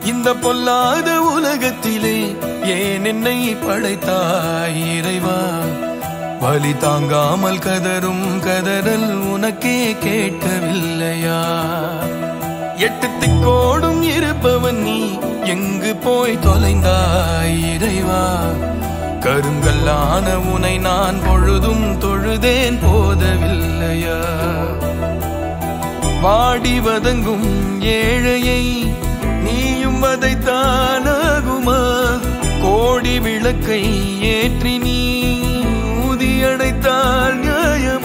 இந்த பொல்லாத உலகத்திலே ஏன் என்னை படைத்தாய் இறைவா வலி தாங்காமல் கதரும் கதறல் உனக்கே கேட்கவில்லையா எட்டு திக்கோடும் இருப்பவன் நீ எங்கு போய் தொலைந்தாய் இறைவா கருங்கல்லான உனை நான் பொழுதும் தொழுதேன் போதவில்லையா வாடி வதங்கும் ஏழையை நீயும் வதைத்தானாகுமா கோடி விளக்கை ஏற்றி நீ ஊதியடைத்தால் நியாயம்